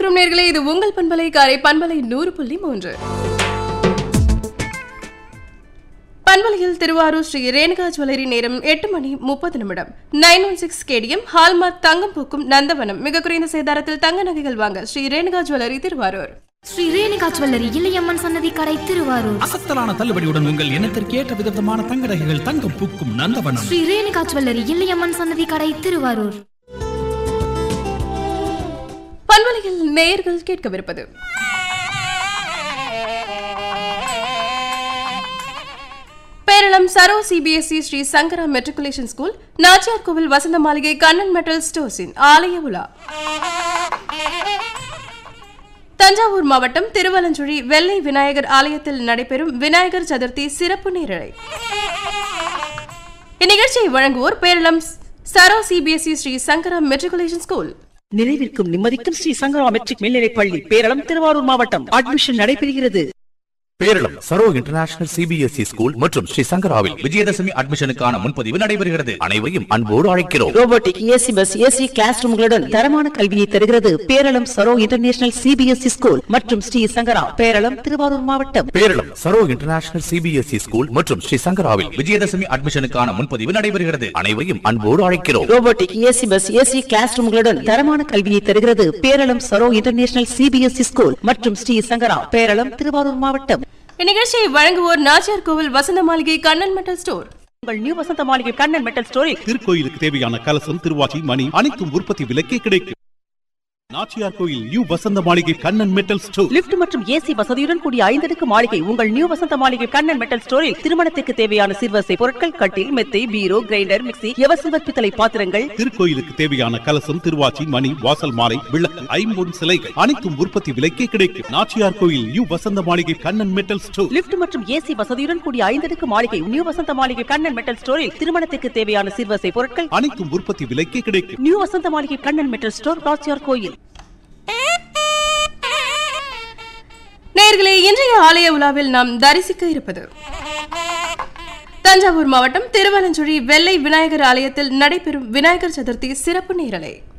இணைந்திருக்கிறோம் நேர்களே இது உங்கள் பண்பலை காரை பண்பலை நூறு புள்ளி மூன்று பண்பலையில் திருவாரூர் ஸ்ரீ ரேணுகா ஜுவல்லரி நேரம் எட்டு மணி முப்பது நிமிடம் nine one six KDM hallmark தங்கம் பூக்கும் நந்தவனம் மிக குறைந்த சேதாரத்தில் தங்க நகைகள் வாங்க ஸ்ரீ ரேணுகா ஜுவல்லரி திருவாரூர் ஸ்ரீ ரேணுகா ஜுவல்லரி இளையம்மன் சன்னதி கடை திருவாரூர் அசத்தலான தள்ளுபடியுடன் உங்கள் எண்ணத்திற்கு ஏற்ற விதமான தங்க நகைகள் தங்கம் பூக்கும் நந்தவனம் ஸ்ரீ ரேணுகா ஜுவல்லரி இளையம்மன் சன்னதி கடை திருவாரூர் பண்பலையில் நேயர்கள் கேட்கவிருப்பது Peralam Saro CBSE Shri Sankara matriculation school Nachiyar Koil Vasantha Maligai Kannan metal ஸ்டோர்ஸின் ஆலய உலா தஞ்சாவூர் மாவட்டம் திருவலஞ்சுழி வெள்ளை விநாயகர் ஆலயத்தில் நடைபெறும் விநாயகர் சதுர்த்தி சிறப்பு நேரலை இந்நிகழ்ச்சியை வழங்குவோர் Peralam Saro CBSE Shri Sankara matriculation school நிறைவிற்கும் நிம்மதிக்கும் ஸ்ரீ சங்கரா மெட்ரிக் மேல்நிலைப் பள்ளி பேரளம் திருவாரூர் மாவட்டம் அட்மிஷன் நடைபெறுகிறது Peralam Saro international CBSE school மற்றும் ஸ்ரீ சங்கராவில் விஜயதசமி அட்மிஷனுக்கான முன்பதிவு நடைபெறுகிறது அனைவரையும் அன்போடு அழைக்கிறோம் robotic AC bus AC class ரூம்களுடன் தரமான கல்வியை தருகிறது Peralam Saro international CBSE school மற்றும் ஸ்ரீ சங்கரா பேரளம் திருவாரூர் மாவட்டம் Peralam Saro international CBSE school மற்றும் ஸ்ரீ சங்கராவில் விஜயதசமி அட்மிஷனுக்கான முன்பதிவு நடைபெறுகிறது அனைவரையும் அன்போடு அழைக்கிறோம் robotic AC bus AC class ரூம்களுடன் தரமான கல்வியை தருகிறது Peralam Saro international CBSE school மற்றும் ஸ்ரீ சங்கரா பேரளம் திருவாரூர் மாவட்டம் இந்நிகழ்ச்சியை வழங்குவோர் நாச்சியார் கோவில் வசந்த மாளிகை கண்ணன் மெட்டல் ஸ்டோர் உங்கள் நியூ வசந்த மாளிகை கண்ணன் மெட்டல் ஸ்டோரில் திருக்கோயிலுக்கு தேவையான கலசம் திருவாச்சி மணி அனைத்தும் உற்பத்தி விலைக்கே கிடைக்கும் நாச்சியார் கோயில் new Vasantha Maligai Kannan metal store lift மற்றும் ஏசி வசதியுடன் கூடிய ஐந்தடுக்கு மாளிகை உங்கள் நியூ வசந்த மாளிகை கண்ணன் மெட்டல் ஸ்டோரில் திருமணத்துக்கு தேவையான சிறுவசை பொருட்கள் கட்டில் மெத்தை பீரோ கிரைண்டர் மிக்ஸி எவசில்வர் பித்தளை பாத்திரங்கள் திருக்கோயிலுக்கு தேவையான கலசம் திருவாச்சி மணி வாசல் மாலை விளக்கு ஐம்பொன் சிலைகள் அனைத்தும் உற்பத்தி விலைக்கே கிடைக்கும் நாச்சியார் கோயில் new Vasantha Maligai Kannan metal store lift மற்றும் ஏசி வசதியுடன் கூடிய ஐந்தடுக்கு மாளிகை நியூ வசந்த மாளிகை கண்ணன் மெட்டல் ஸ்டோரில் திருமணத்துக்கு தேவையான சிறுவசை பொருட்கள் அனைத்தும் உற்பத்தி விலைக்கே கிடைக்கும் new Vasantha Maligai Kannan metal store ராசியார் கோயில் நேயர்களே இன்றைய ஆலய உலாவில் நாம் தரிசிக்க இருப்பது தஞ்சாவூர் மாவட்டம் திருவலஞ்சுழி வெள்ளை விநாயகர் ஆலயத்தில் நடைபெறும் விநாயகர் சதுர்த்தி சிறப்பு நேரலை